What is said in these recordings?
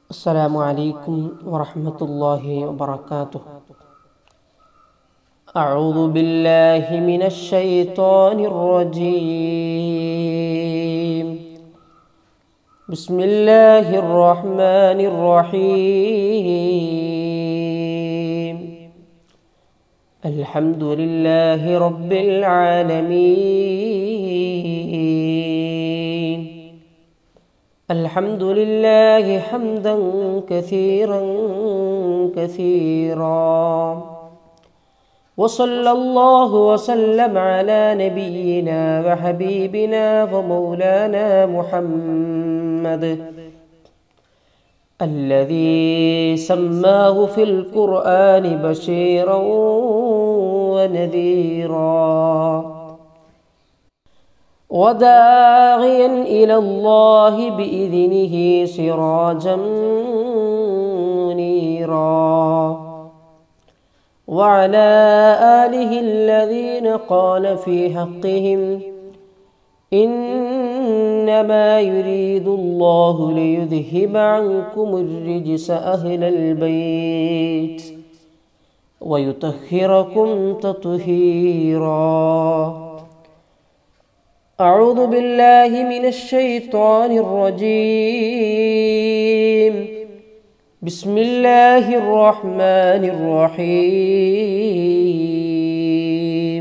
السلام عليكم ورحمة الله وبركاته أعوذ بالله من الشيطان الرجيم بسم الله الرحمن الرحيم الحمد لله رب العالمين الحمد لله حمدا كثيرا كثيرا وصلى الله وسلم على نبينا وحبيبنا ومولانا محمد الذي سماه في القرآن بشيرا ونذيرا وداعيا إلى الله بإذنه سراجا منيرا وعلى آله الذين قال في حقهم إنما يريد الله ليذهب عنكم الرجس أهل البيت ويطهركم تطهيرا أعوذ بالله من الشيطان الرجيم بسم الله الرحمن الرحيم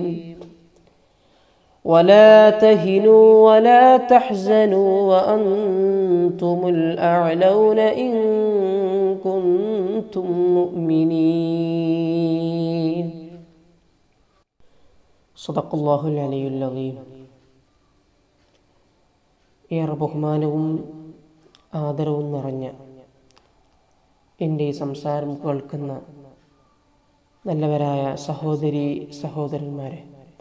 ولا تهنوا ولا تحزنوا وأنتم الأعلون إن كنتم مؤمنين صدق الله العلي العظيم ഏറെ ബഹുമാനവും ആദരവും നിറഞ്ഞ എൻ്റെ ഈ സംസാരം കേൾക്കുന്ന നല്ലവരായ സഹോദരി സഹോദരന്മാരെ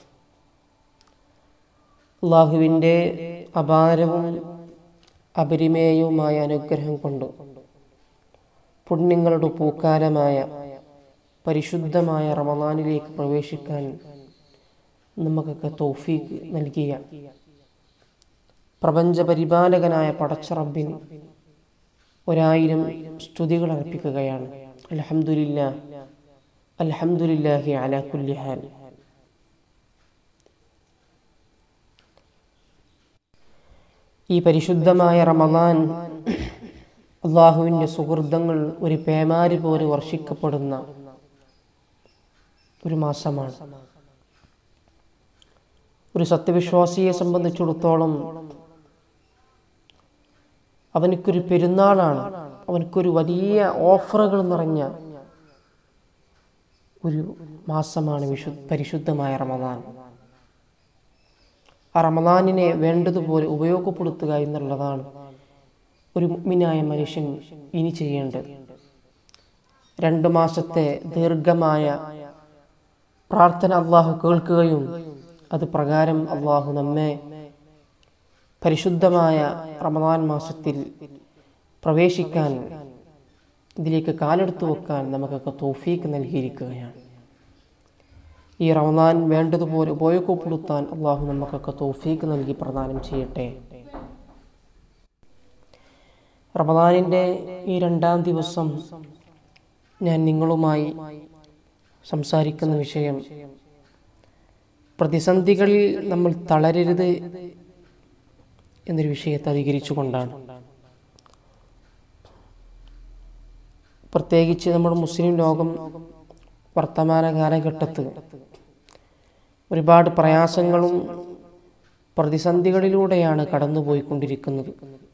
അള്ളാഹുവിൻ്റെ അപാരവും അപരിമേയവുമായ അനുഗ്രഹം കൊണ്ട് പുണ്യങ്ങളുടെ പൂക്കാലമായ പരിശുദ്ധമായ റമദാനിലേക്ക് പ്രവേശിക്കാൻ നമുക്കൊക്കെ തൗഫീഖ് നൽകിയ പ്രപഞ്ച പരിപാലകനായ പടച്ചറബിന് ഒരായിരം സ്തുതികൾ അർപ്പിക്കുകയാണ് അലഹമുല്ല അലഹമുല്ലാഹി അല കുല്ലിഹാൽ ഈ പരിശുദ്ധമായ റമദാൻ അള്ളാഹുവിൻ്റെ സുഹൃതങ്ങൾ ഒരു പേമാരി പോലെ വർഷിക്കപ്പെടുന്ന ഒരു മാസമാണ് ഒരു സത്യവിശ്വാസിയെ സംബന്ധിച്ചിടത്തോളം അവനക്കൊരു പെരുന്നാളാണ് അവനക്കൊരു വലിയ ഓഫറുകൾ നിറഞ്ഞ ഒരു മാസമാണ് വിശു പരിശുദ്ധമായ റമദാൻ ആ റമദാനിനെ വേണ്ടതുപോലെ ഉപയോഗപ്പെടുത്തുക എന്നുള്ളതാണ് ഒരു മുഗ്മിനായ മനുഷ്യൻ ഇനി ചെയ്യേണ്ടത് രണ്ടു മാസത്തെ ദീർഘമായ പ്രാർത്ഥന അള്ളാഹു കേൾക്കുകയും അത് പ്രകാരം അള്ളാഹു നമ്മെ പരിശുദ്ധമായ റമദാൻ മാസത്തിൽ പ്രവേശിക്കാൻ ഇതിലേക്ക് കാലെടുത്തു വെക്കാൻ നമുക്കൊക്കെ തോഫീക്ക് നൽകിയിരിക്കുകയാണ് ഈ റമദാൻ വേണ്ടതുപോലെ ഉപയോഗപ്പെടുത്താൻ അള്ളാഹു നമുക്കൊക്കെ തോഫീക്ക് നൽകി പ്രദാനം ചെയ്യട്ടെ റമദാനിൻ്റെ ഈ രണ്ടാം ദിവസം ഞാൻ നിങ്ങളുമായി സംസാരിക്കുന്ന വിഷയം പ്രതിസന്ധികളിൽ നമ്മൾ തളരരുത് എന്നൊരു വിഷയത്തെ അധികരിച്ചുകൊണ്ടാണ് പ്രത്യേകിച്ച് നമ്മുടെ മുസ്ലിം ലോകം വർത്തമാന കാലഘട്ടത്ത് ഒരുപാട് പ്രയാസങ്ങളും പ്രതിസന്ധികളിലൂടെയാണ് കടന്നുപോയിക്കൊണ്ടിരിക്കുന്നത്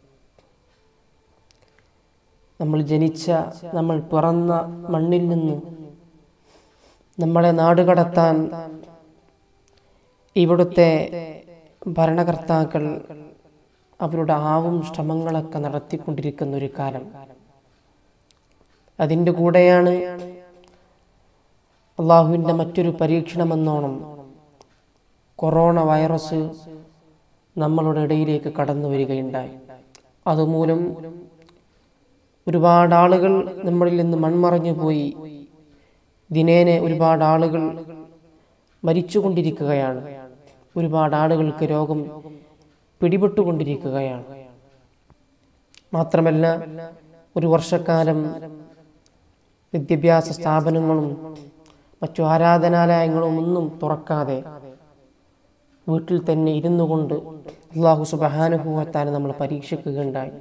നമ്മൾ ജനിച്ച നമ്മൾ പിറന്ന മണ്ണിൽ നിന്ന് നമ്മളെ നാടുകടത്താൻ ഇവിടുത്തെ ഭരണകർത്താക്കൾ അവരുടെ ആവും ശ്രമങ്ങളൊക്കെ നടത്തിക്കൊണ്ടിരിക്കുന്ന ഒരു കാലം അതിൻ്റെ കൂടെയാണ് അള്ളാഹുവിൻ്റെ മറ്റൊരു പരീക്ഷണമെന്നോണം കൊറോണ വൈറസ് നമ്മളുടെ ഇടയിലേക്ക് കടന്നു വരികയുണ്ടായി അതുമൂലം ഒരുപാട് ആളുകൾ നമ്മളിൽ നിന്ന് മൺമറഞ്ഞു പോയി ദിനേനെ ഒരുപാട് ആളുകൾ മരിച്ചുകൊണ്ടിരിക്കുകയാണ് ഒരുപാട് ആളുകൾക്ക് രോഗം പിടിപെട്ടുകൊണ്ടിരിക്കുകയാണ് മാത്രമല്ല ഒരു വർഷക്കാലം വിദ്യാഭ്യാസ സ്ഥാപനങ്ങളും മറ്റു ആരാധനാലയങ്ങളും ഒന്നും തുറക്കാതെ വീട്ടിൽ തന്നെ ഇരുന്നു കൊണ്ട് അള്ളാഹു സുബഹാനുഭവത്താൽ നമ്മൾ പരീക്ഷിക്കുകയുണ്ടായി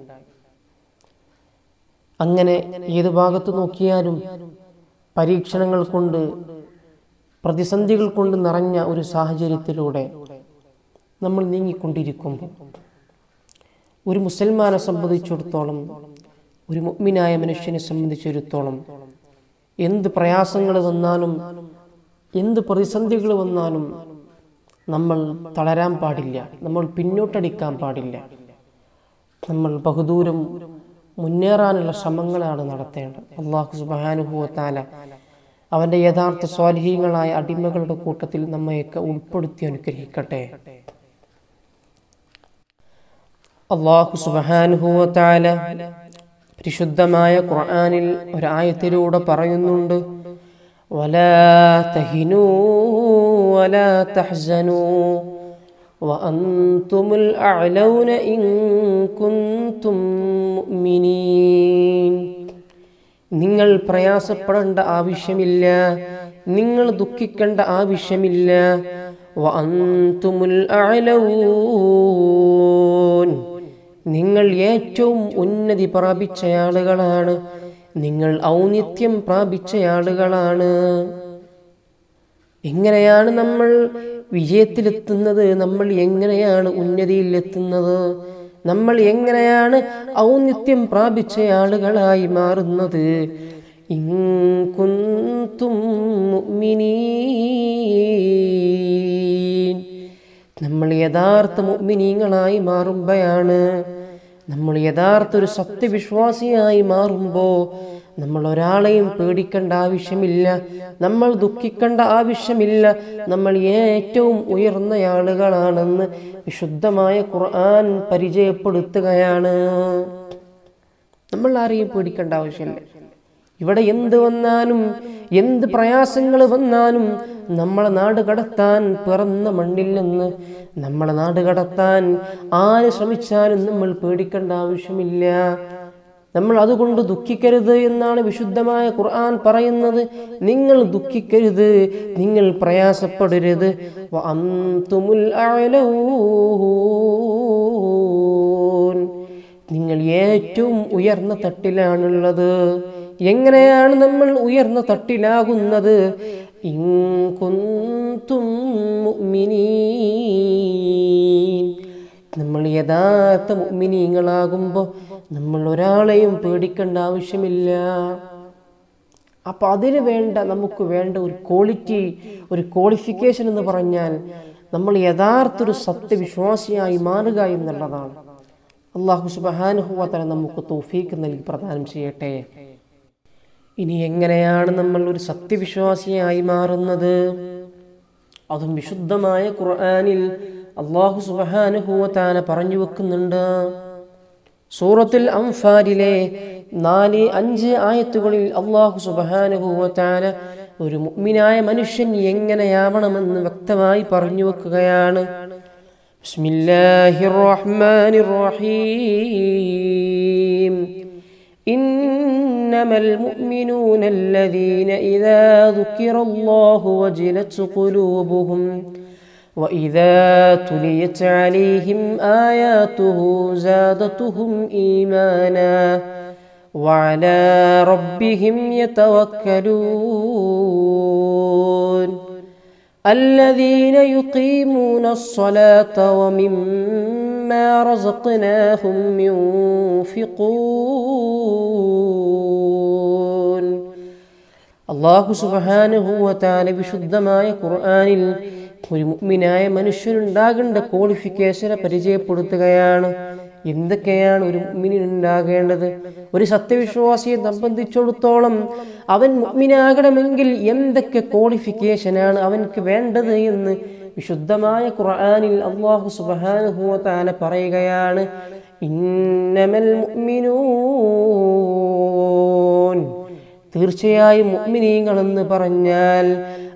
അങ്ങനെ ഏത് ഭാഗത്ത് നോക്കിയാലും പരീക്ഷണങ്ങൾ കൊണ്ട് പ്രതിസന്ധികൾ കൊണ്ട് നിറഞ്ഞ ഒരു സാഹചര്യത്തിലൂടെ നമ്മൾ നീങ്ങിക്കൊണ്ടിരിക്കുമ്പോൾ ഒരു മുസൽമാനെ സംബന്ധിച്ചിടത്തോളം ഒരു മുഗ്മിനായ മനുഷ്യനെ സംബന്ധിച്ചിടത്തോളം എന്ത് പ്രയാസങ്ങൾ വന്നാലും എന്ത് പ്രതിസന്ധികൾ വന്നാലും നമ്മൾ തളരാൻ പാടില്ല നമ്മൾ പിന്നോട്ടടിക്കാൻ പാടില്ല നമ്മൾ ബഹുദൂരം മുന്നേറാനുള്ള ശ്രമങ്ങളാണ് നടത്തേണ്ടത് അള്ളാഹു സുബാനുഭവത്താല അവൻ്റെ യഥാർത്ഥ സ്വാധീനങ്ങളായ അടിമകളുടെ കൂട്ടത്തിൽ നമ്മയൊക്കെ ഉൾപ്പെടുത്തി അനുഗ്രഹിക്കട്ടെ അള്ളാഹു സുബാനുഭവത്താല പരിശുദ്ധമായ ഖുർആനിൽ ഒരായത്തിലൂടെ പറയുന്നുണ്ട് ولا تهنوا ولا تحزنوا وأنتم الأعلون إن كنتم مؤمنين നിങ്ങൾ പ്രയാസപ്പെടേണ്ട ആവശ്യമില്ല നിങ്ങൾ ദുഃഖിക്കേണ്ട ആവശ്യമില്ല വഅൻതുമുൽ അഅലൂൻ നിങ്ങൾ ഏറ്റവും ഉന്നതി പ്രാപിച്ച ആളുകളാണ് നിങ്ങൾ ഔന്നിത്യം പ്രാപിച്ച ആളുകളാണ് എങ്ങനെയാണ് നമ്മൾ വിജയത്തിലെത്തുന്നത് നമ്മൾ എങ്ങനെയാണ് ഉന്നതിയിലെത്തുന്നത് നമ്മൾ എങ്ങനെയാണ് ഔന്നിത്യം പ്രാപിച്ച ആളുകളായി മാറുന്നത് ഇൻ കുന്തും മുഅ്മിനീൻ. നമ്മൾ യഥാർത്ഥ മുഅ്മിനീങ്ങളായി മാറുമ്പോഴാണ് നമ്മൾ യഥാർത്ഥ ഒരു സത്യവിശ്വാസിയായി മാറുമ്പോൾ നമ്മൾ ഒരാളെയും പേടിക്കേണ്ട ആവശ്യമില്ല നമ്മൾ ദുഃഖിക്കേണ്ട ആവശ്യമില്ല നമ്മൾ ഏറ്റവും ഉയർന്ന ആളുകളാണെന്ന് വിശുദ്ധമായ ഖുർആൻ പരിചയപ്പെടുത്തുകയാണ് നമ്മൾ ആരെയും പേടിക്കേണ്ട ആവശ്യമില്ല ഇവിടെ എന്ത് വന്നാലും എന്ത് പ്രയാസങ്ങൾ വന്നാലും നമ്മളെ നാട് കടത്താൻ പിറന്ന മണ്ണിൽ നിന്ന് നമ്മളെ നാട് കടത്താൻ ആര് ശ്രമിച്ചാലും നമ്മൾ പേടിക്കേണ്ട ആവശ്യമില്ല നമ്മൾ അതുകൊണ്ട് ദുഃഖിക്കരുത് എന്നാണ് വിശുദ്ധമായ ഖുർആൻ പറയുന്നത് നിങ്ങൾ ദുഃഖിക്കരുത് നിങ്ങൾ പ്രയാസപ്പെടരുത് വഅൻതുമുൽ അഅലൂൻ. നിങ്ങൾ ഏറ്റവും ഉയർന്ന തട്ടിലാണുള്ളത് എങ്ങനെയാണ് നമ്മൾ ഉയർന്ന തട്ടിലാകുന്നത് ഇൻ കുന്തും മുഅ്മിനീൻ. നമ്മൾ യഥാർത്ഥ മുഅ്മിനീങ്ങളാകുമ്പോൾ നമ്മൾ ഒരാളെയും പേടിക്കേണ്ട ആവശ്യമില്ല അപ്പൊ അതിന് വേണ്ട നമുക്ക് വേണ്ട ഒരു ക്വാളിറ്റി ഒരു ക്വാളിഫിക്കേഷൻ എന്ന് പറഞ്ഞാൽ നമ്മൾ യഥാർത്ഥ ഒരു സത്യവിശ്വാസിയായി മാറുക എന്നുള്ളതാണ് അള്ളാഹു സുബാനുഹുവത്തല നമുക്ക് തോഫീക്ക് നൽകി പ്രദാനം ചെയ്യട്ടെ ഇനി എങ്ങനെയാണ് നമ്മൾ ഒരു സത്യവിശ്വാസിയായി മാറുന്നത് അതും വിശുദ്ധമായ ഖുർആനിൽ അള്ളാഹു സുബാനുഹുവത്താല പറഞ്ഞു വെക്കുന്നുണ്ട് സൂറത്തുൽ അംഫാലിലെ നാല് അഞ്ച് ആയത്തുകളിൽ അള്ളാഹു സുബാനുഹുവത്താല ഒരു മുഅ്മിനായ മനുഷ്യൻ എങ്ങനെയാവണമെന്ന് വ്യക്തമായി പറഞ്ഞു വെക്കുകയാണ് ബിസ്മില്ലാഹിർ റഹ്മാനിർ റഹീം إنما المؤمنون الذين إذا ذكر الله وجلت قلوبهم وإذا تليت عليهم آياته زادتهم إيمانا وعلى ربهم يتوكلون الذين يقيمون الصلاة ومما رزقناهم ينفقون അള്ളാഹു സുബാനുഭൂവത്താല വിശുദ്ധമായ ഖുർആാനിൽ ഒരു മുഗ്മിനായ മനുഷ്യനുണ്ടാകേണ്ട ക്വാളിഫിക്കേഷനെ പരിചയപ്പെടുത്തുകയാണ് എന്തൊക്കെയാണ് ഒരു മുഗ്മിനുണ്ടാകേണ്ടത് ഒരു സത്യവിശ്വാസിയെ സംബന്ധിച്ചിടത്തോളം അവൻ മുഗ്മിനാകണമെങ്കിൽ എന്തൊക്കെ ക്വാളിഫിക്കേഷനാണ് അവൻക്ക് വേണ്ടത് എന്ന് വിശുദ്ധമായ ഖുർആാനിൽ അള്ളാഹു സുബാനുഭൂവത്താല പറയുകയാണ് ഇന്നമൽ മുഅ്മിനൂൻ തീർച്ചയായും മുഅ്മിനീങ്ങൾ എന്ന് പറഞ്ഞാൽ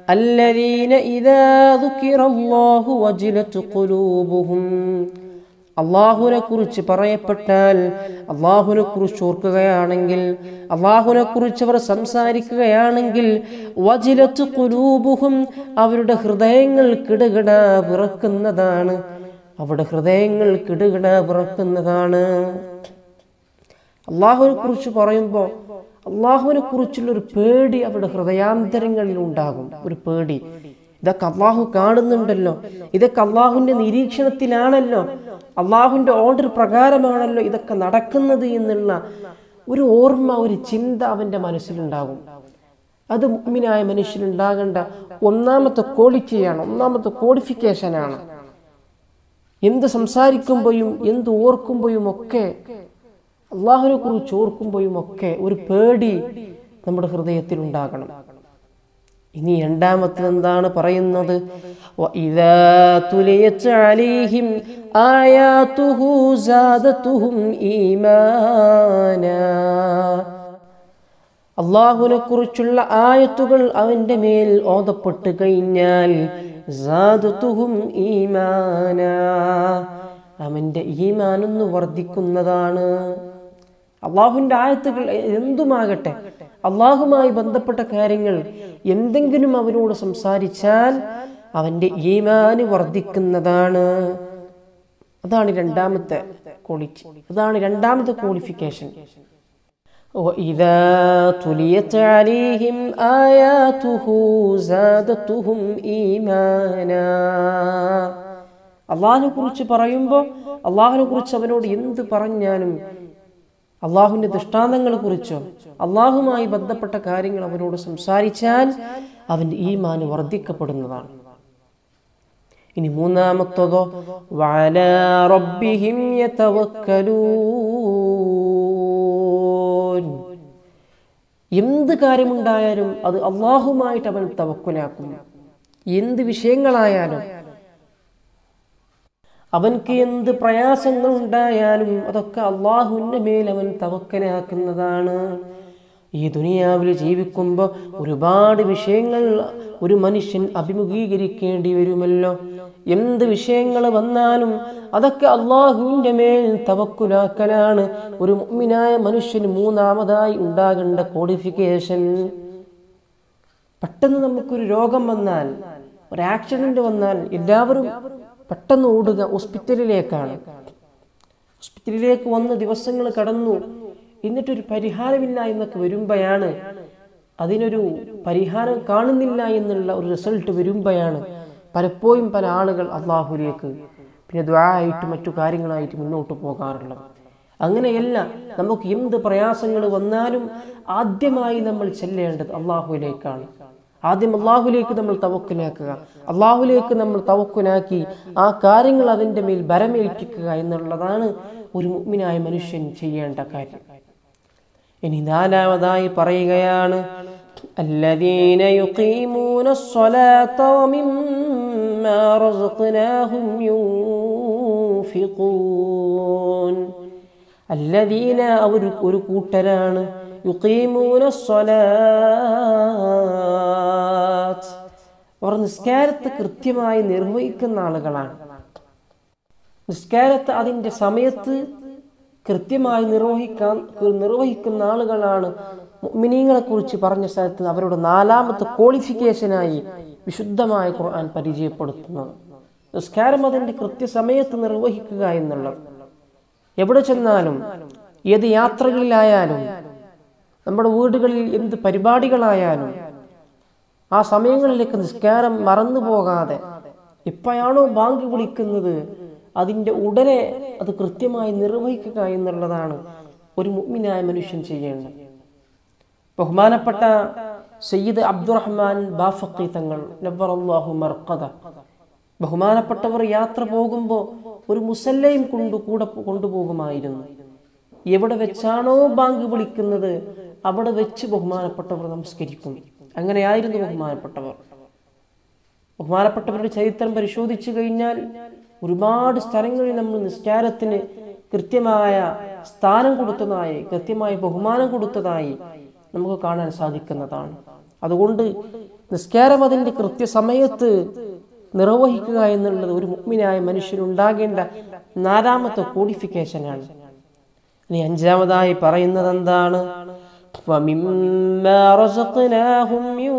അല്ലദീന ഇദാ ദുക്കിറല്ലാഹു വജിലത് ഖുലൂബുഹും അള്ളാഹുവിനെ കുറിച്ച് പറയപ്പെട്ടാൽ അള്ളാഹുവിനെ കുറിച്ച് ഓർക്കുകയാണെങ്കിൽ അള്ളാഹുവിനെ കുറിച്ച് അവർ സംസാരിക്കുകയാണെങ്കിൽ വജിലത്ത് കുലൂബുഹും അവരുടെ ഹൃദയങ്ങൾ കിടുകിട വിറക്കുന്നതാണ് അവരുടെ ഹൃദയങ്ങൾ കിടുകിട വിറക്കുന്നതാണ് അള്ളാഹുവിനെ കുറിച്ച് പറയുമ്പോൾ അള്ളാഹുവിനെ കുറിച്ചുള്ള ഒരു പേടി അവരുടെ ഹൃദയാന്തരങ്ങളിൽ ഉണ്ടാകും ഒരു പേടി ഇതൊക്കെ അള്ളാഹു കാണുന്നുണ്ടല്ലോ ഇതൊക്കെ അള്ളാഹുവിന്റെ നിരീക്ഷണത്തിലാണല്ലോ അള്ളാഹുവിന്റെ ഓർഡർ പ്രകാരമാണല്ലോ ഇതൊക്കെ നടക്കുന്നത് എന്നുള്ള ഒരു ഓർമ്മ ഒരു ചിന്ത അവന്റെ മനസ്സിലുണ്ടാകും അത് മുഗ്മിനായ മനുഷ്യനുണ്ടാകേണ്ട ഒന്നാമത്തെ ക്വാളിറ്റിയാണ് ഒന്നാമത്തെ ക്വാളിഫിക്കേഷനാണ് എന്ത് സംസാരിക്കുമ്പോഴും എന്ത് ഓർക്കുമ്പോഴും ഒക്കെ അള്ളാഹുവിനെ കുറിച്ച് ഓർക്കുമ്പോഴും ഒക്കെ ഒരു പേടി നമ്മുടെ ഹൃദയത്തിൽ ഉണ്ടാകണം ഇനി രണ്ടാമത്തത് എന്താണ് പറയുന്നത് وَإِذَا تُلِيَتْ عَلَيْهِمْ آيَاتُهُ زَادَتْهُمْ إِيمَانًا അള്ളാഹുവിനെ കുറിച്ചുള്ള ആയത്തുകൾ അവന്റെ മേൽ ഓതപ്പെട്ട് കഴിഞ്ഞാൽ സാദത്തുഹും ഈമാന അവന്റെ ഈമാനൊന്ന് വർദ്ധിക്കുന്നതാണ് അള്ളാഹുവിന്റെ ആയത്തുകൾ എന്തുമാകട്ടെ അള്ളാഹുമായി ബന്ധപ്പെട്ട കാര്യങ്ങൾ എന്തെങ്കിലും അവനോട് സംസാരിച്ചാൽ അവന്റെ ഈമാന് വർദ്ധിക്കുന്നതാണ് അതാണ് രണ്ടാമത്തെ ക്വാളിറ്റി അതാണ് രണ്ടാമത്തെ ക്വാളിഫിക്കേഷൻ وإذا تليت عليهم آياته زادتهم إيمانا അള്ളാഹിനെ കുറിച്ച് പറയുമ്പോൾ അള്ളാഹിനെ കുറിച്ച് അവനോട് എന്ത് പറഞ്ഞാലും അള്ളാഹുവിന്റെ ദൃഷ്ടാന്തങ്ങളെ കുറിച്ചോ അള്ളാഹുമായി ബന്ധപ്പെട്ട കാര്യങ്ങൾ അവനോട് സംസാരിച്ചാൽ അവന്റെ ഈമാന് വർദ്ധിക്കപ്പെടുന്നതാണ് ഇനി മൂന്നാമത്തതോ വഅല റബ്ബിഹിം യതവക്കലൂൻ എന്ത് കാര്യമുണ്ടായാലും അത് അള്ളാഹുമായിട്ട് അവൻ തവക്കുലാക്കും എന്ത് വിഷയങ്ങളായാലും അവൻക്ക് എന്ത് പ്രയാസങ്ങൾ ഉണ്ടായാലും അതൊക്കെ അള്ളാഹുവിൻ്റെ മേൽ അവൻ തവക്കലാക്കുന്നതാണ് ഈ ദുനിയാവിൽ ജീവിക്കുമ്പോൾ ഒരുപാട് വിഷയങ്ങൾ ഒരു മനുഷ്യൻ അഭിമുഖീകരിക്കേണ്ടി വരുമല്ലോ എന്ത് വിഷയങ്ങൾ വന്നാലും അതൊക്കെ അള്ളാഹുവിൻ്റെ മേൽ തവക്കുലാക്കലാണ് ഒരു മുഅ്മിനായ മനുഷ്യന് മൂന്നാമതായി ഉണ്ടാകേണ്ട ക്വാളിഫിക്കേഷൻ പെട്ടെന്ന് നമുക്കൊരു രോഗം വന്നാൽ ഒരു ആക്സിഡന്റ് വന്നാൽ എല്ലാവരും പെട്ടെന്ന് ഓടുക ഹോസ്പിറ്റലിലേക്കാണ് ഹോസ്പിറ്റലിലേക്ക് വന്ന് ദിവസങ്ങൾ കടന്നു എന്നിട്ടൊരു പരിഹാരമില്ല എന്നൊക്കെ വരുമ്പോഴാണ് അതിനൊരു പരിഹാരം കാണുന്നില്ല എന്നുള്ള ഒരു റിസൾട്ട് വരുമ്പോഴാണ് പലപ്പോഴും പല ആളുകൾ അള്ളാഹുലേക്ക് പിന്നെ ദ്വാരായിട്ട് മറ്റു കാര്യങ്ങളായിട്ട് മുന്നോട്ട് പോകാറുള്ളത് അങ്ങനെയല്ല നമുക്ക് എന്ത് പ്രയാസങ്ങൾ വന്നാലും ആദ്യമായി നമ്മൾ ചെല്ലേണ്ടത് അള്ളാഹുവിലേക്കാണ് ആദ്യം അള്ളാഹുലേക്ക് നമ്മൾ തവക്കുലാക്കുക അള്ളാഹുലേക്ക് നമ്മൾ തവക്കുലാക്കി ആ കാര്യങ്ങൾ അതിൻ്റെ മേൽ ബരമേൽപ്പിക്കുക എന്നുള്ളതാണ് ഒരു മുഗ്മിനായ മനുഷ്യൻ ചെയ്യേണ്ട കാര്യം ഇനി നാലാമതായി പറയുകയാണ് الذين يقيمون الصلاة ومما رزقناهم ينفقون الذين അവർ ഒരു കൂട്ടരാണ് യുഖീമൂന സ്വലാത്ത് അവർ നിസ്കാരത്തെ കൃത്യമായി നിർവഹിക്കുന്ന ആളുകളാണ് നിസ്കാരത്തെ അതിൻ്റെ സമയത്ത് കൃത്യമായി നിർവഹിക്കാൻ നിർവഹിക്കുന്ന ആളുകളാണ് മിനിങ്ങളെ കുറിച്ച് പറഞ്ഞ സ്ഥലത്ത് അവരുടെ നാലാമത്തെ ക്വാളിഫിക്കേഷനായി വിശുദ്ധമായ ഖുർആൻ പരിചയപ്പെടുത്തുന്നത് നിസ്കാരം അതിൻ്റെ കൃത്യസമയത്ത് നിർവഹിക്കുക എന്നുള്ളത് എവിടെ ചെന്നാലും ഏത് യാത്രകളിലായാലും നമ്മുടെ വീടുകളിൽ എന്ത് പരിപാടികളായാലും ആ സമയങ്ങളിലേക്ക് നിസ്കാരം മറന്നു പോകാതെ എപ്പോഴാണോ ബാങ്ക് വിളിക്കുന്നത് അതിൻ്റെ ഉടനെ അത് കൃത്യമായി നിർവഹിക്കുക എന്നുള്ളതാണ് ഒരു മുഗ്മിനായ മനുഷ്യൻ ചെയ്യേണ്ടത് ബഹുമാനപ്പെട്ട സയ്യിദ് അബ്ദുറഹ്മാൻ ബാഫക്കി തങ്ങൾ നബ്ബറല്ലാഹു മർക്കത ബഹുമാനപ്പെട്ടവർ യാത്ര പോകുമ്പോൾ ഒരു മുസല്ലയും കൊണ്ടു കൂടെ കൊണ്ടുപോകുമായിരുന്നു എവിടെ വെച്ചാണോ ബാങ്ക് വിളിക്കുന്നത് അവിടെ വെച്ച് ബഹുമാനപ്പെട്ടവർ നമസ്കരിക്കും അങ്ങനെയായിരുന്നു ബഹുമാനപ്പെട്ടവർ ബഹുമാനപ്പെട്ടവരുടെ ചരിത്രം പരിശോധിച്ചു കഴിഞ്ഞാൽ ഒരുപാട് സ്ഥലങ്ങളിൽ നമ്മൾ നിസ്കാരത്തിന് കൃത്യമായ സ്ഥാനം കൊടുത്തതായി കൃത്യമായ ബഹുമാനം കൊടുത്തതായി നമുക്ക് കാണാൻ സാധിക്കുന്നതാണ് അതുകൊണ്ട് നിസ്കാരം അതിൻ്റെ കൃത്യസമയത്ത് നിർവഹിക്കുക എന്നുള്ളത് ഒരു മുഗ്മിനായ മനുഷ്യനുണ്ടാകേണ്ട നാലാമത്തെ ക്വാളിഫിക്കേഷനാണ് ഇനി അഞ്ചാമതായി പറയുന്നത് എന്താണ് وَمِمَّا رَزَقْنَاهُمْ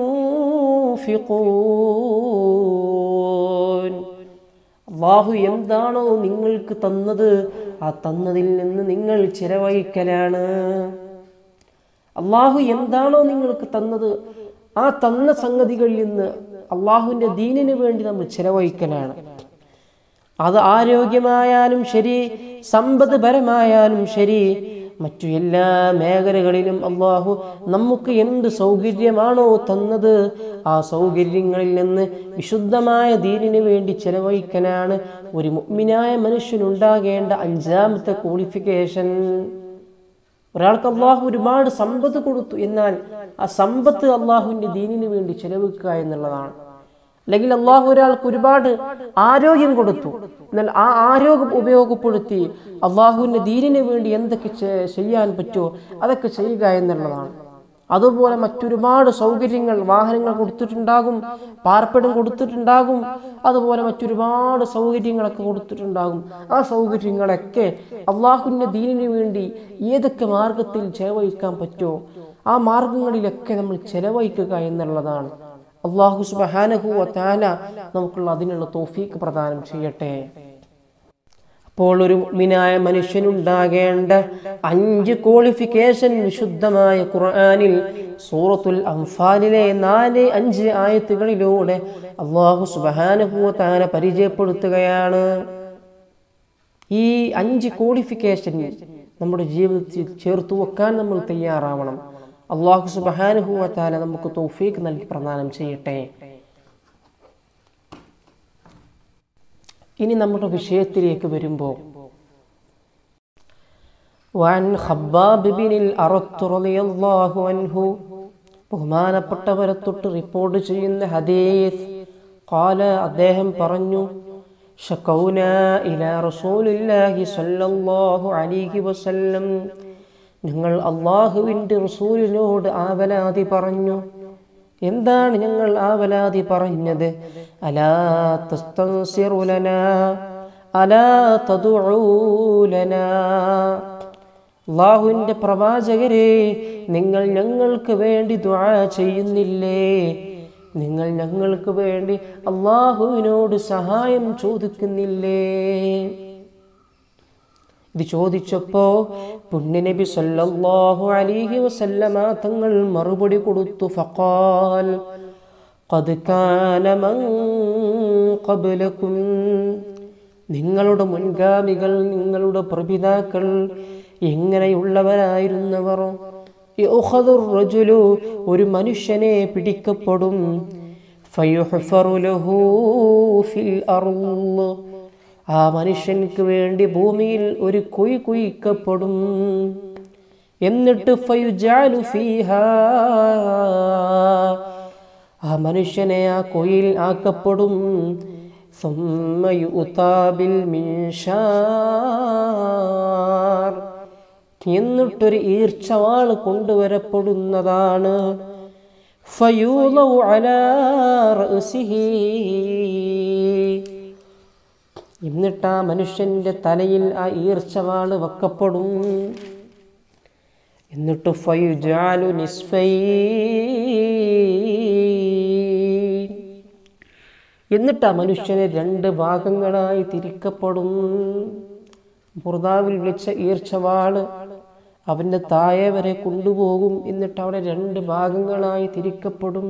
يُنْفِقُونَ അള്ളാഹു എന്താണോ നിങ്ങൾക്ക് തന്നത് ആ തന്നതിൽ നിന്ന് നിങ്ങൾ ചിലവഴിക്കലാണ് അള്ളാഹു എന്താണോ നിങ്ങൾക്ക് തന്നത് ആ തന്ന സംഗതികളിൽ നിന്ന് അള്ളാഹുവിൻ്റെ ദീനിന് വേണ്ടി നമ്മൾ ചിലവഴിക്കലാണ് അത് ആരോഗ്യമായാലും ശരി സമ്പത്ത് പരമായാലും ശരി മറ്റു എല്ലാ മേഖലകളിലും അള്ളാഹു നമുക്ക് എന്ത് സൗകര്യമാണോ തന്നത് ആ സൗകര്യങ്ങളിൽ നിന്ന് വിശുദ്ധമായ ദീനിന് വേണ്ടി ചെലവഴിക്കലാണ് ഒരു മുഗ്മിനായ മനുഷ്യനുണ്ടാകേണ്ട അഞ്ചാമത്തെ ക്വാളിഫിക്കേഷൻ ഒരാൾക്ക് അള്ളാഹു ഒരുപാട് സമ്പത്ത് കൊടുത്തു എന്നാൽ ആ സമ്പത്ത് അള്ളാഹുവിൻ്റെ ദീനിന് വേണ്ടി ചെലവഴിക്കുക എന്നുള്ളതാണ് അല്ലെങ്കിൽ അള്ളാഹു ഒരാൾക്ക് ഒരുപാട് ആരോഗ്യം കൊടുത്തു എന്നാൽ ആ ആരോഗ്യം ഉപയോഗപ്പെടുത്തി അള്ളാഹുവിൻ്റെ ദീനിന് വേണ്ടി എന്തൊക്കെ ചെ- ചെയ്യാൻ പറ്റുമോ അതൊക്കെ ചെയ്യുക എന്നുള്ളതാണ് അതുപോലെ മറ്റൊരുപാട് സൗകര്യങ്ങൾ വാഹനങ്ങൾ കൊടുത്തിട്ടുണ്ടാകും പാർപ്പിടം കൊടുത്തിട്ടുണ്ടാകും അതുപോലെ മറ്റൊരുപാട് സൗകര്യങ്ങളൊക്കെ കൊടുത്തിട്ടുണ്ടാകും ആ സൗകര്യങ്ങളൊക്കെ അള്ളാഹുവിൻ്റെ ദീനിന് വേണ്ടി ഏതൊക്കെ മാർഗത്തിൽ ചെലവഴിക്കാൻ പറ്റുമോ ആ മാർഗങ്ങളിലൊക്കെ നമ്മൾ ചെലവഴിക്കുക എന്നുള്ളതാണ് അള്ളാഹു സുബഹാനഹു താല നമുക്കുള്ള അതിനുള്ള തോഫീക്ക് പ്രദാനം ചെയ്യട്ടെ അപ്പോൾ ഒരു മുഅ്മിനായ മനുഷ്യനുണ്ടാകേണ്ട അഞ്ച് ക്വാളിഫിക്കേഷൻ വിശുദ്ധമായ ഖുർആനിൽ സൂറത്തുൽ അംഫാലിലെ നാല് അഞ്ച് ആയത്തുകളിലൂടെ അള്ളാഹു സുബഹാനഹു താല പരിചയപ്പെടുത്തുകയാണ് ഈ അഞ്ച് ക്വാളിഫിക്കേഷൻ നമ്മുടെ ജീവിതത്തിൽ ചേർത്തു വെക്കാൻ നമ്മൾ തയ്യാറാവണം അള്ളാഹു സുബഹാനുഭവത്താല നമുക്ക് തൗഫീഖ് നൽകി പ്രദാനം ചെയ്യട്ടെ ഇനി നമ്മുടെ വിഷയത്തിലേക്ക് വരുമ്പോൾ وعن خباب بن الأرط رضي الله عنه ബഹുമാനപ്പെട്ടവരെ തൊട്ട് റിപ്പോർട്ട് ചെയ്യുന്ന ഹദീസ് قال അദ്ദേഹം പറഞ്ഞു شكونا إلى رسول الله صلى الله عليه وسلم ഞങ്ങൾ അള്ളാഹുവിൻ്റെ റസൂലിനോട് ആവലാതി പറഞ്ഞു എന്താണ് ഞങ്ങൾ ആവലാതി പറഞ്ഞത് അലാ തസ്തൻസിറു ലനാ അലാ തദുഉ ലനാ അള്ളാഹുവിൻ്റെ പ്രവാചകരെ നിങ്ങൾ ഞങ്ങൾക്ക് വേണ്ടി ദുആ ചെയ്യുന്നില്ലേ നിങ്ങൾ ഞങ്ങൾക്ക് വേണ്ടി അള്ളാഹുവിനോട് സഹായം ചോദിക്കുന്നില്ലേ ഇത് ചോദിച്ചപ്പോ പുണ്യനബി സല്ലല്ലാഹു അലൈഹി വസല്ലമ തങ്ങൾ മറുപടി കൊടുത്തു ഫഖാൽ قد كان من قبلكم നിങ്ങളുടെ മുൻഗാമികൾ നിങ്ങളുടെ പ്രപിതാക്കൾ എങ്ങനെയുള്ളവരായിരുന്നവർ യുഖദു الرجل ഒരു മനുഷ്യനെ പിടിക്കപ്പെടും ഫയുഹ്ഫറു ലഹു ഫിൽ അർള് ആ മനുഷ്യൻക്ക് വേണ്ടി ഭൂമിയിൽ ഒരു കുഴി കുഴിക്കപ്പെടും എന്നിട്ട് ഫയുജാലു ഫീഹാ ആ മനുഷ്യനെ ആ കുയിൽ ആക്കപ്പെടും ثم يؤتى بالمنشار എന്നിട്ടൊരു ഈർച്ചവാൾ കൊണ്ടുവരപ്പെടുന്നതാണ് فيوضع على رأسه എന്നിട്ട് ആ മനുഷ്യന്റെ തലയിൽ ആ ഈർച്ചവാള് വെക്കപ്പെടും എന്നിട്ട് ഫയുജാലു നിസ്ഫൈ എന്നിട്ട് ആ മനുഷ്യനെ രണ്ട് ഭാഗങ്ങളായി തിരിക്കപ്പെടും മുർദാവിൽ വെച്ച ഈർച്ചവാള് അവന്റെ താഴെ വരെ കൊണ്ടുപോകും എന്നിട്ട് അവിടെ രണ്ട് ഭാഗങ്ങളായി തിരിക്കപ്പെടും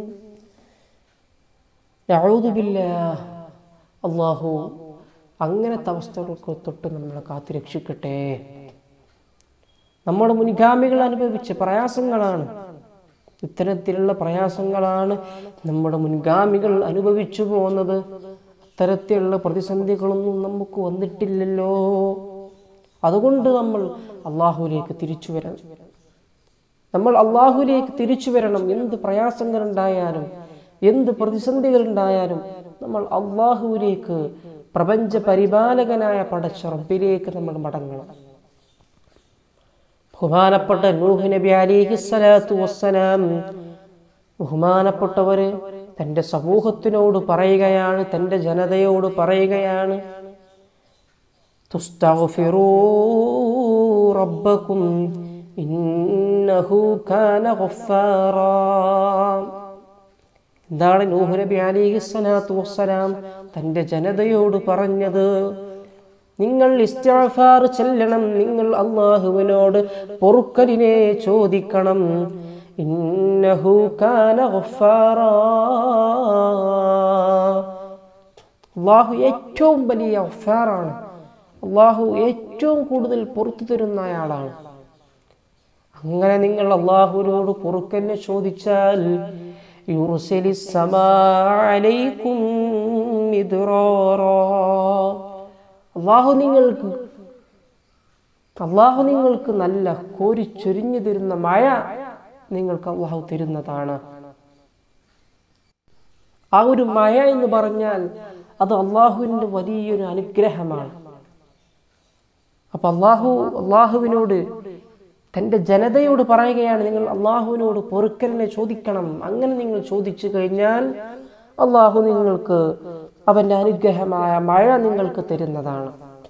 യഊദുബില്ല അള്ളാഹു അങ്ങനത്തെ അവസ്ഥകൾക്ക് തൊട്ട് നമ്മളെ കാത്തു രക്ഷിക്കട്ടെ നമ്മുടെ മുൻഗാമികൾ അനുഭവിച്ച പ്രയാസങ്ങളാണ് ഇത്തരത്തിലുള്ള പ്രയാസങ്ങളാണ് നമ്മുടെ മുൻഗാമികൾ അനുഭവിച്ചു പോകുന്നത് അത്തരത്തിലുള്ള പ്രതിസന്ധികളൊന്നും നമുക്ക് വന്നിട്ടില്ലല്ലോ അതുകൊണ്ട് നമ്മൾ അള്ളാഹുലേക്ക് തിരിച്ചു വരണം നമ്മൾ അള്ളാഹുലേക്ക് തിരിച്ചു വരണം എന്ത് പ്രയാസങ്ങളുണ്ടായാലും എന്ത് പ്രതിസന്ധികളുണ്ടായാലും നമ്മൾ അള്ളാഹുവിലേക്ക് പ്രപഞ്ച പരിപാലകനായ പടച്ച റബ്ബിലേക്ക് നമ്മൾ മടങ്ങണം ബഹുമാനപ്പെട്ട നൂഹ് നബി അലിഹി സ്വലാത്തു വസ്സലാം ബഹുമാനപ്പെട്ടവര് തൻ്റെ സമൂഹത്തിനോട് പറയുകയാണ് തൻ്റെ ജനതയോട് പറയുകയാണ് تستغفروا ربكم إنه كان غفارا എന്താണ് നൂഹ് നബി അലിഹി സ്വലാത്തു വസ്സലാം തൻ്റെ ജനതയോട് പറഞ്ഞത് നിങ്ങൾ ഇസ്തിഗ്ഫാർ ചെല്ലണം നിങ്ങൾ അള്ളാഹുവിനോട് പൊറുക്കലിനെ ചോദിക്കണം ഇന്നഹു കാന ഗഫാറാ അള്ളാഹു ഏറ്റവും വലിയ ഗഫാറാണ് അള്ളാഹു ഏറ്റവും കൂടുതൽ പുറത്തു തരുന്ന അയാളാണ് അങ്ങനെ നിങ്ങൾ അള്ളാഹുവിനോട് പൊറുക്കലിനെ ചോദിച്ചാൽ യുർസിലി സമാ അലൈക്കും മിദ്റാറാ. അള്ളാഹു നിങ്ങൾക്ക് അള്ളാഹു നിങ്ങൾക്ക് നല്ല കോരിച്ചൊരിഞ്ഞു തരുന്ന മഴ നിങ്ങൾക്ക് അള്ളാഹു തരുന്നതാണ് ആ ഒരു മഴ എന്ന് പറഞ്ഞാൽ അത് അള്ളാഹുവിൻ്റെ വലിയൊരു അനുഗ്രഹമാണ് അപ്പൊ അള്ളാഹു അള്ളാഹുവിനോട് തൻ്റെ ജനതയോട് പറയുകയാണ് നിങ്ങൾ അള്ളാഹുവിനോട് പൊറുക്കലിനെ ചോദിക്കണം അങ്ങനെ നിങ്ങൾ ചോദിച്ചു കഴിഞ്ഞാൽ അള്ളാഹു നിങ്ങൾക്ക് അവൻ്റെ അനുഗ്രഹമായ മഴ നിങ്ങൾക്ക് തരുന്നതാണ്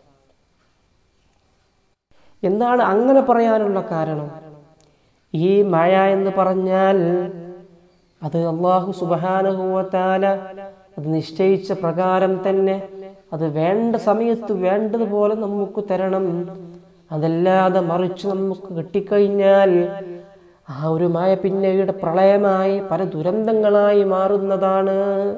എന്താണ് അങ്ങനെ പറയാനുള്ള കാരണം ഈ മഴ എന്ന് പറഞ്ഞാൽ അത് അള്ളാഹു സുബാനുഭവത്താല അത് നിശ്ചയിച്ച പ്രകാരം തന്നെ അത് വേണ്ട സമയത്ത് വേണ്ടതുപോലെ നമുക്ക് തരണം അതല്ലാതെ മറിച്ച് നമുക്ക് കിട്ടിക്കഴിഞ്ഞാൽ ആ ഒരു മഴ പിന്നീട് പ്രളയമായി പല ദുരന്തങ്ങളായി മാറുന്നതാണ്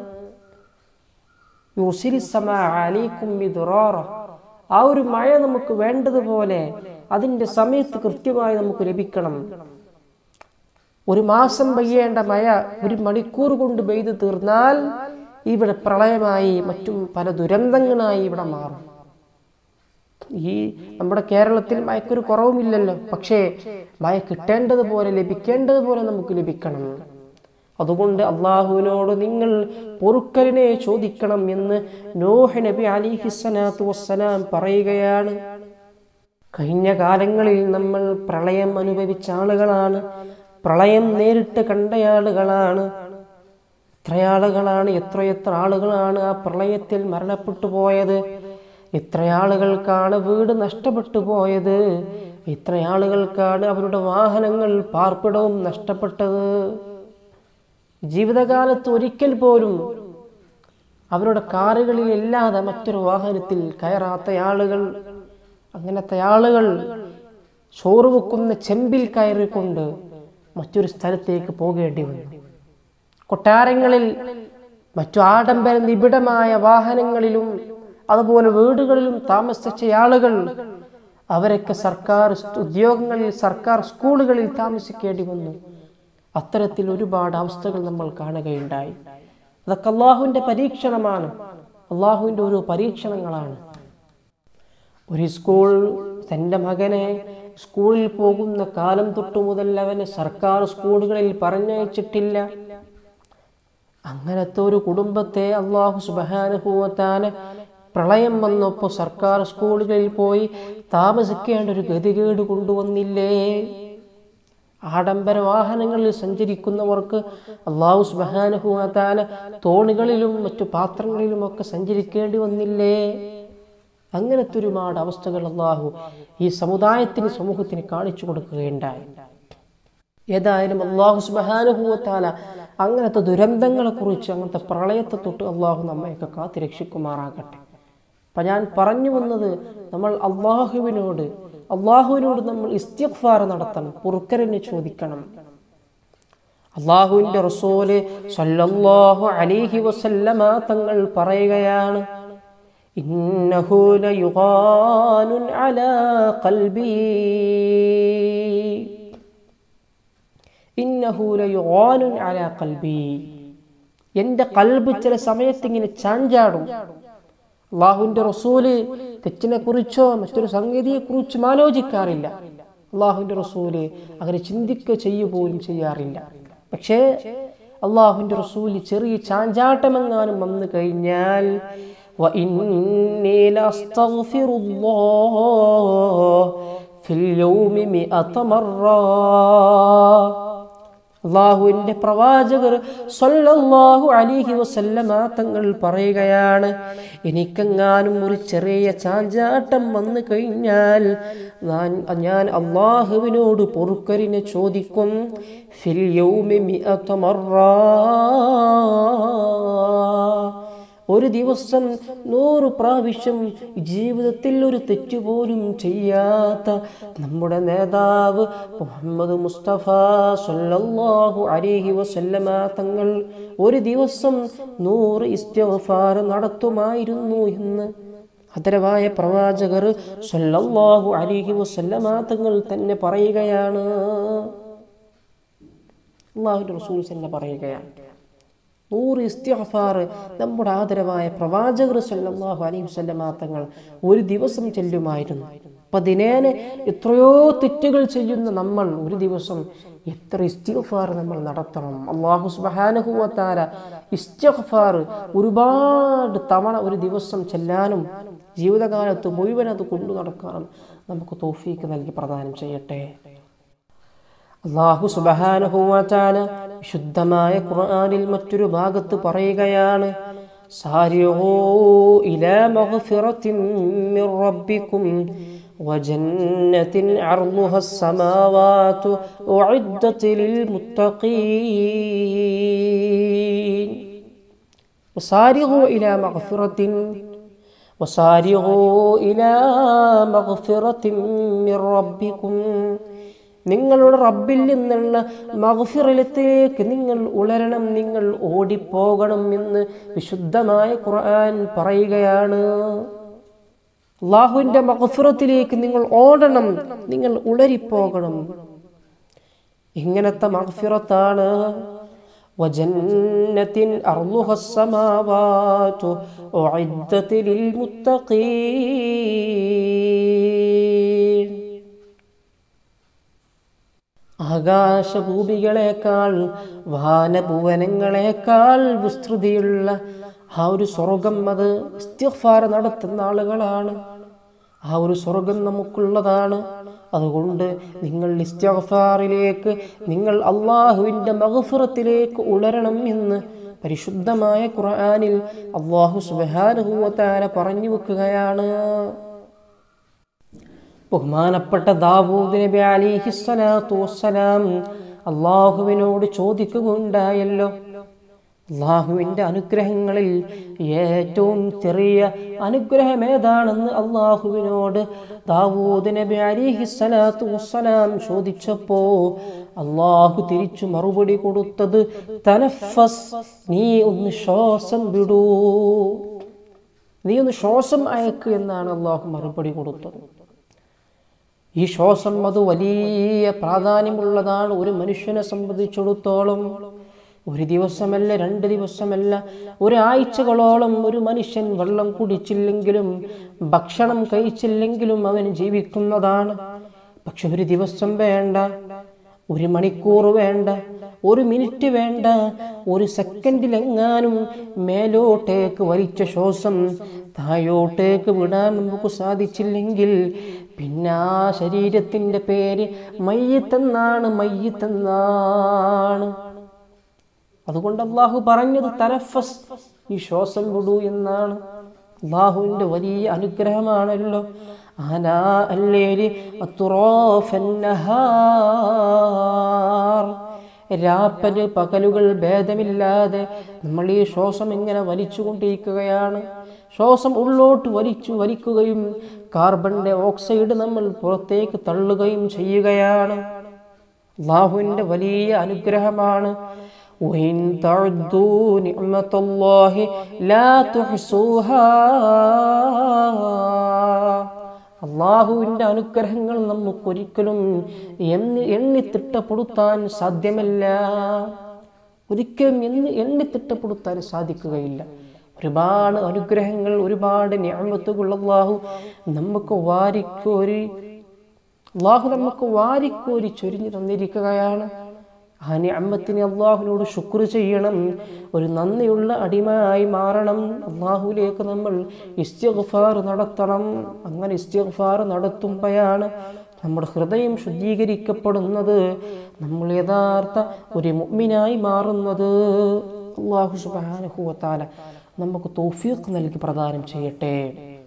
യുർസിലി സമാ അലൈക്കും മിദ്റാറ. ആ ഒരു മഴ നമുക്ക് വേണ്ടതുപോലെ അതിൻ്റെ സമയത്ത് കൃത്യമായി നമുക്ക് ലഭിക്കണം ഒരു മാസം പെയ്യേണ്ട മഴ ഒരു മണിക്കൂർ കൊണ്ട് പെയ്തു തീർന്നാൽ ഇവിടെ പ്രളയമായി മറ്റും പല ദുരന്തങ്ങളായി ഇവിടെ മാറും ഈ നമ്മുടെ കേരളത്തിൽ മയക്കൊരു കുറവുമില്ലല്ലോ പക്ഷേ മഴ കിട്ടേണ്ടതുപോലെ ലഭിക്കേണ്ടതുപോലെ നമുക്ക് ലഭിക്കണം അതുകൊണ്ട് അള്ളാഹുവിനോട് നിങ്ങൾ പൊറുക്കലിനെ ചോദിക്കണം എന്ന് നോഹ് നബി അലിഹി സ്വലാത്തു വസ്സലാം പറയുകയാണ് കഴിഞ്ഞ കാലങ്ങളിൽ നമ്മൾ പ്രളയം അനുഭവിച്ച ആളുകളാണ് പ്രളയം നേരിട്ട് കണ്ടയാളുകളാണ് എത്രയാളുകളാണ് എത്രയെത്ര ആളുകളാണ് ആ പ്രളയത്തിൽ മരണപ്പെട്ടു പോയത് എത്ര ആളുകൾക്കാണ് വീട് നഷ്ടപ്പെട്ടു പോയത് എത്ര ആളുകൾക്കാണ് അവരുടെ വാഹനങ്ങൾ പാർപ്പിടവും നഷ്ടപ്പെട്ടത് ജീവിതകാലത്ത് ഒരിക്കൽ പോലും അവരുടെ കാറുകളിൽ അല്ലാതെ മറ്റൊരു വാഹനത്തിൽ കയറാത്ത ആളുകൾ അങ്ങനത്തെ ആളുകൾ ചോറ് വെക്കുന്ന ചെമ്പിൽ കയറിക്കൊണ്ട് മറ്റൊരു സ്ഥലത്തേക്ക് പോകേണ്ടി വന്നു കൊട്ടാരങ്ങളിൽ മറ്റു ആഡംബര നിബിഡമായ വാഹനങ്ങളിലും അതുപോലെ വീടുകളിലും താമസിച്ച ആളുകൾ അവരൊക്കെ സർക്കാർ സ് ഉദ്യോഗങ്ങളിൽ സർക്കാർ സ്കൂളുകളിൽ താമസിക്കേണ്ടി വന്നു അത്തരത്തിൽ ഒരുപാട് അവസ്ഥകൾ നമ്മൾ കാണുകയുണ്ടായി അതൊക്കെ അള്ളാഹുവിൻ്റെ പരീക്ഷണമാണ് അള്ളാഹുവിൻ്റെ ഓരോ പരീക്ഷണങ്ങളാണ് ഒരു സ്കൂൾ തൻ്റെ മകനെ സ്കൂളിൽ പോകുന്ന കാലം തൊട്ടു മുതൽ അവനെ സർക്കാർ സ്കൂളുകളിൽ പറഞ്ഞയച്ചിട്ടില്ല അങ്ങനത്തെ ഒരു കുടുംബത്തെ അള്ളാഹു സുബാനുഭൂവത്താന് പ്രളയം വന്നപ്പോൾ സർക്കാർ സ്കൂളുകളിൽ പോയി താമസിക്കേണ്ട ഒരു ഗതികേട് കൊണ്ടുവന്നില്ലേ ആഡംബര വാഹനങ്ങളിൽ സഞ്ചരിക്കുന്നവർക്ക് അള്ളാഹു സുബാനുഭൂവത്താന് തോണികളിലും മറ്റു പാത്രങ്ങളിലുമൊക്കെ സഞ്ചരിക്കേണ്ടി വന്നില്ലേ അങ്ങനത്തെ ഒരുപാട് അവസ്ഥകൾ അള്ളാഹു ഈ സമുദായത്തിന് സമൂഹത്തിന് കാണിച്ചു കൊടുക്കുകയുണ്ടായി ഏതായാലും അള്ളാഹു സുബാനുഭൂവത്താല അങ്ങനത്തെ ദുരന്തങ്ങളെ കുറിച്ച് അങ്ങനത്തെ പ്രളയത്തെ തൊട്ട് അള്ളാഹു നമ്മയൊക്കെ കാത്തു രക്ഷിക്കുമാറാകട്ടെ അപ്പം ഞാൻ പറഞ്ഞു വന്നത് നമ്മൾ അള്ളാഹുവിനോട് അള്ളാഹുവിനോട് നമ്മൾ ഇസ്തിഗ്ഫാർ നടത്തണം പൊറുക്കരനെ ചോദിക്കണം അള്ളാഹുവിൻ്റെ റസൂല് സല്ലല്ലാഹു അലൈഹി വസല്ലമ തങ്ങൾ പറയുകയാണ് ഇന്നഹു ലയുഗാനുൻ അലാ ഖൽബി ഇന്നഹു ലയുഗാനുൻ അലാ ഖൽബി എൻ്റെ കൽബ് ചില സമയത്ത് ഇങ്ങനെ ചാഞ്ചാടും അള്ളാഹുവിൻ്റെ റസൂല് തെറ്റിനെ കുറിച്ചോ മറ്റൊരു സംഗതിയെ കുറിച്ചും ആലോചിക്കാറില്ല അള്ളാഹുവിൻ്റെ റസൂല് അങ്ങനെ ചിന്തിക്കുക ചെയ്യുക പോലും ചെയ്യാറില്ല പക്ഷേ അള്ളാഹുവിൻ്റെ റസൂല് ചെറിയ ചാഞ്ചാട്ടമെങ്ങാനും വന്നു കഴിഞ്ഞാൽ وإني لأستغفر الله في اليوم مئة مرة അള്ളാഹുവിൻ്റെ പ്രവാചകർ സല്ലല്ലാഹു അലിഹി വസല്ലമ തങ്ങൾ പറയുകയാണ് എനിക്കെങ്ങാനും ഒരു ചെറിയ ചാഞ്ചാട്ടം വന്നു കഴിഞ്ഞാൽ ഞാൻ ഞാൻ അള്ളാഹുവിനോട് പൊറുക്കലിനെ ചോദിക്കും ഫിൽ യൗമി മിഅത മറ ഒരു ദിവസം നൂറ് പ്രാവശ്യം ജീവിതത്തിൽ ഒരു തെറ്റുപോലും ചെയ്യാത്ത നമ്മുടെ നേതാവ് മുഹമ്മദ് മുസ്തഫ സല്ലല്ലാഹു അലൈഹി വസല്ലമ തങ്ങൾ ഒരു ദിവസം നൂറ് ഇസ്തിഗ്ഫാർ നടത്തുമായിരുന്നു എന്ന് അതരവായ പ്രവാചകർ സല്ലല്ലാഹു അലൈഹി വസല്ലമ തങ്ങൾ തന്നെ പറയുകയാണ് അള്ളാഹുവിൻ്റെ റസൂൽ തന്നെ പറയുകയാണ് നൂറ് ഇസ്തിഗ്ഫാർ നമ്മുടെ ആദരവായ പ്രവാചകർ സല്ലല്ലാഹു അലൈഹി വസല്ലമ തങ്ങൾ ഒരു ദിവസം ചെല്ലുമായിരുന്നു അപ്പൊ ദിനേന എത്രയോ തെറ്റുകൾ ചെയ്യുന്ന നമ്മൾ ഒരു ദിവസം എത്ര ഇസ്തിഗ്ഫാർ നമ്മൾ നടത്തണം അള്ളാഹു സുബ്ഹാനഹു വ തആല ഇസ്തിഗ്ഫാർ ഒരുപാട് തവണ ഒരു ദിവസം ചെല്ലാനും ജീവിതകാലത്ത് മുഴുവൻ അത് കൊണ്ടു നടക്കാനും നമുക്ക് തോഫീക്ക് നൽകി പ്രദാനം ചെയ്യട്ടെ അള്ളാഹു സുബഹാനഹുവാചാല വിശുദ്ധമായ ഖുർആനിൽ മറ്റൊരു ഭാഗത്ത് പറയുകയാണ് സാരിഹൂ ഇലാ മഗ്ഫിറത്തിൻ മിർ റബ്ബിക്കും وجنة عرضها السماوات أعدت للمتقين وسارعوا إلى مغفرة وسارعوا إلى مغفرة من ربكم നിങ്ങളുടെ റബ്ബിൽ നിന്നുള്ള മഗ്ഫിറലത്തേക്ക് നിങ്ങൾ ഉളരണം നിങ്ങൾ ഓടിപ്പോകണം എന്ന് വിശുദ്ധമായ ഖുർആൻ പറയുകയാണ് അള്ളാഹുവിൻ്റെ മഗ്ഫിറത്തിലേക്ക് നിങ്ങൾ ഓടണം നിങ്ങൾ ഉളരിപ്പോകണം ഇങ്ങനത്തെ മഗ്ഫിറത്താണ് وجنة أرضها السماوات أعدت للمتقين ആകാശഭൂമികളെക്കാൾ വാനഭുവനങ്ങളെക്കാൾ വിസ്തൃതിയുള്ള ആ ഒരു സ്വർഗം അത് ഇസ്തിഗ്ഫാർ നടത്തുന്ന ആളുകളാണ് ആ ഒരു സ്വർഗം നമുക്കുള്ളതാണ് അതുകൊണ്ട് നിങ്ങൾ ഇസ്തിഗ്ഫാറിലേക്ക് നിങ്ങൾ അള്ളാഹുവിൻ്റെ മഗ്ഫിറത്തിലേക്ക് ഉളരണം എന്ന് പരിശുദ്ധമായ ഖുർആനിൽ അള്ളാഹു സുബ്ഹാനഹു വ തആല പറഞ്ഞു വെക്കുകയാണ് ബഹുമാനപ്പെട്ട ദാവൂദ് നബി അലിഹി സ്വലാത്തു വസ്സലാം അള്ളാഹുവിനോട് ചോദിക്കുകയുണ്ടായല്ലോ അള്ളാഹുവിൻ്റെ അനുഗ്രഹങ്ങളിൽ ഏറ്റവും ചെറിയ അനുഗ്രഹം ഏതാണെന്ന് അള്ളാഹുവിനോട് ദാവൂദ് നബി അലിഹി സ്വലാത്തു വസ്സലാം ചോദിച്ചപ്പോ അള്ളാഹു തിരിച്ചു മറുപടി കൊടുത്തത് തനഫസ് നീ ഒന്ന് ശ്വാസം വിടൂ നീ ഒന്ന് ശ്വാസം അയക്ക് എന്നാണ് അള്ളാഹു മറുപടി കൊടുത്തത് ഈ ശ്വാസം അത് വലിയ പ്രാധാന്യമുള്ളതാണ് ഒരു മനുഷ്യനെ സംബന്ധിച്ചിടത്തോളം ഒരു ദിവസമല്ല രണ്ട് ദിവസമല്ല ഒരാഴ്ചകളോളം ഒരു മനുഷ്യൻ വെള്ളം കുടിച്ചില്ലെങ്കിലും ഭക്ഷണം കഴിച്ചില്ലെങ്കിലും അവൻ ജീവിക്കുന്നതാണ് പക്ഷെ ഒരു ദിവസം വേണ്ട ഒരു മണിക്കൂർ വേണ്ട ഒരു മിനിറ്റ് വേണ്ട ഒരു സെക്കൻഡിലെങ്ങാനും മേലോട്ടേക്ക് വലിച്ച ശ്വാസം താഴോട്ടേക്ക് വിടാൻ നമുക്ക് സാധിച്ചില്ലെങ്കിൽ പിന്നെ ആ ശരീരത്തിൻ്റെ പേര് മയ്യത്തെന്നാണ് മയ്യത്തെന്നാണ് അതുകൊണ്ട് അള്ളാഹു പറഞ്ഞത് തനഫസ് ഈ ശ്വാസം വിടൂ എന്നാണ് അള്ളാഹുവിൻ്റെ വലിയ അനുഗ്രഹമാണല്ലോ ആനാ അല്ലേരി രാപ്പന് പകലുകൾ ഭേദമില്ലാതെ നമ്മൾ ഈ ശ്വാസം ഇങ്ങനെ വലിച്ചുകൊണ്ടിരിക്കുകയാണ് ശ്വാസം ഉള്ളോട്ട് വലിച്ചു വലിക്കുകയും കാർബൺ ഡൈ ഓക്സൈഡ് നമ്മൾ പുറത്തേക്ക് തള്ളുകയും ചെയ്യുകയാണ് അള്ളാഹുവിൻ്റെ വലിയ അനുഗ്രഹമാണ് وإن تعدوا نعمة الله لا تحصوها അള്ളാഹുവിൻ്റെ അനുഗ്രഹങ്ങൾ നമുക്കൊരിക്കലും എണ്ണി എണ്ണി തിട്ടപ്പെടുത്താൻ സാധ്യമല്ല ഒരിക്കലും എന്ന് എണ്ണി തിട്ടപ്പെടുത്താൻ സാധിക്കുകയില്ല ഒരുപാട് അനുഗ്രഹങ്ങൾ ഒരുപാട് ഞാമത്തുകൾ അള്ളാഹു നമുക്ക് വാരിക്കോരി അള്ളാഹു നമുക്ക് വാരിക്കോരി ചൊരിഞ്ഞു തന്നിരിക്കുകയാണ് ആ നിഅമ്മത്തിന് അള്ളാഹുവിനോട് ശുക്ർ ചെയ്യണം ഒരു നന്ദിയുള്ള അടിമയായി മാറണം അള്ളാഹുവിലേക്ക് നമ്മൾ ഇസ്തിഗ്ഫാർ നടത്തണം അങ്ങനെ ഇസ്തിഗ്ഫാർ നടത്തുമ്പോഴാണ് നമ്മുടെ ഹൃദയം ശുദ്ധീകരിക്കപ്പെടുന്നത് നമ്മൾ യഥാർത്ഥ ഒരു മുഅ്മിനായി മാറുന്നത് അള്ളാഹു സുബ്ഹാനഹു വതആല നമുക്ക് തൗഫീഖ് നൽകി പ്രദാനം ചെയ്യട്ടെ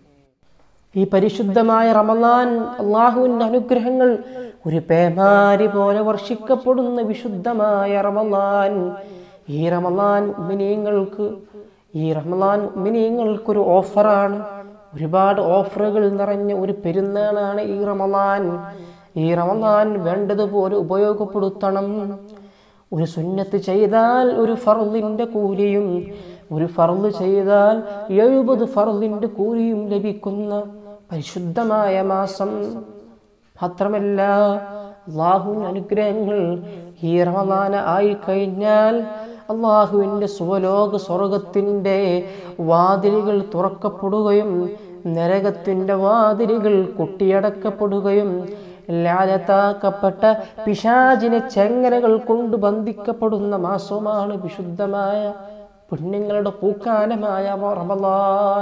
ഈ പരിശുദ്ധമായ റമദാൻ അള്ളാഹുവിൻ്റെ അനുഗ്രഹങ്ങൾ ഒരു പേമാരി പോലെ വർഷിക്കപ്പെടുന്ന വിശുദ്ധമായ റമദാൻ ഈ റമദാൻ മിനിയങ്ങൾക്ക് ഈ റമദാൻ മിനിയങ്ങൾക്കൊരു ഓഫറാണ് ഒരുപാട് ഓഫറുകൾ നിറഞ്ഞ ഒരു പെരുന്നാളാണ് ഈ റമദാൻ ഈ റമദാൻ വേണ്ടതുപോലെ ഉപയോഗപ്പെടുത്തണം ഒരു സുന്നത്ത് ചെയ്താൽ ഒരു ഫർദിന്റെ കൂലിയും ഒരു ഫർദ് ചെയ്താൽ എഴുപത് ഫർദിന്റെ കൂലിയും ലഭിക്കുന്ന പരിശുദ്ധമായ മാസം മാത്രമല്ല അള്ളാഹുവിൻ്റെ അനുഗ്രഹങ്ങൾ ഈ റമദാന ആയി കഴിഞ്ഞാൽ അള്ളാഹുവിൻ്റെ സുവലോക സ്വർഗത്തിൻ്റെ വാതിലുകൾ തുറക്കപ്പെടുകയും നരകത്തിൻ്റെ വാതിലുകൾ കൊട്ടിയടക്കപ്പെടുകയും ലാലത്താക്കപ്പെട്ട പിശാചിനെ ചെങ്ങലകൾ കൊണ്ട് ബന്ധിക്കപ്പെടുന്ന മാസമാണ് വിശുദ്ധമായ പുണ്യങ്ങളുടെ പൂക്കാലമായ റമദാൻ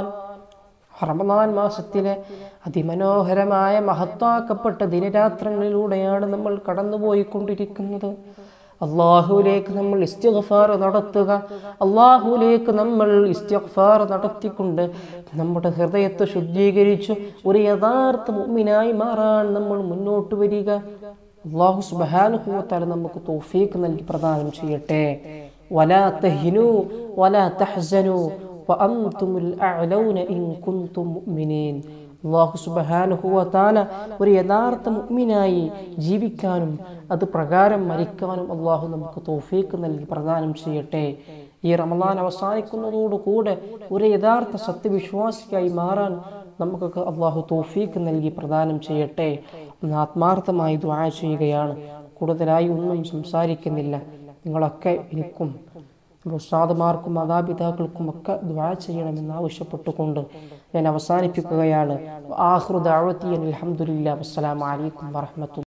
റമദാൻ മാസത്തിലെ അതിമനോഹരമായ മഹത്താക്കപ്പെട്ട ദിനരാത്രങ്ങളിലൂടെയാണ് നമ്മൾ കടന്നുപോയിക്കൊണ്ടിരിക്കുന്നത് അള്ളാഹുവിലേക്ക് നമ്മൾ ഇസ്തിഗ്ഫാർ നടത്തുക അള്ളാഹുവിലേക്ക് നമ്മൾ ഇസ്തിഗ്ഫാർ നടത്തിക്കൊണ്ട് നമ്മുടെ ഹൃദയത്തെ ശുദ്ധീകരിച്ച് ഒരു യഥാർത്ഥ മുഅ്മിനായി മാറാൻ നമ്മൾ മുന്നോട്ട് വരിക അള്ളാഹു സുബ്ഹാനഹു വതആല നമുക്ക് തൗഫീഖ് നൽകി പ്രദാനം ചെയ്യട്ടെ വലാ തഹിനു വലാ തഹ്സനു വഅൻതുമുൽ അഅലൗന ഇൻ കുൻതും മുഅ്മിനീൻ അള്ളാഹു സുബ്ഹാനഹു വതആല ഒരു യഥാർത്ഥ മുഅ്മിനായി ജീവിക്കാനും അത് പ്രകാരം മരിക്കാനും അള്ളാഹു നമുക്ക് തൗഫീഖ് നൽകി പ്രദാനം ചെയ്യട്ടെ ഈ റമദാൻ അവസാനിക്കുന്നതോടുകൂടെ ഒരു യഥാർത്ഥ സത്യവിശ്വാസിയായി മാറാൻ നമുക്കൊക്കെ അള്ളാഹു തൗഫീഖ് നൽകി പ്രദാനം ചെയ്യട്ടെ ഒന്ന് ആത്മാർത്ഥമായി ദ്വാ ചെയ്യുകയാണ് കൂടുതലായി ഒന്നും സംസാരിക്കുന്നില്ല നിങ്ങളൊക്കെ എനിക്കും നമ്മുടെ ഉസ്താദുമാർക്കും മാതാപിതാക്കൾക്കും ഒക്കെ ദ്വാ ചെയ്യണമെന്ന് ആവശ്യപ്പെട്ടുകൊണ്ട് ഞാൻ അവസാനിപ്പിക്കുകയാണ് ആഹ്റുദാവത്തി അലഹമുല്ല അസ്സലാമലൈക്കും വറഹമത്തു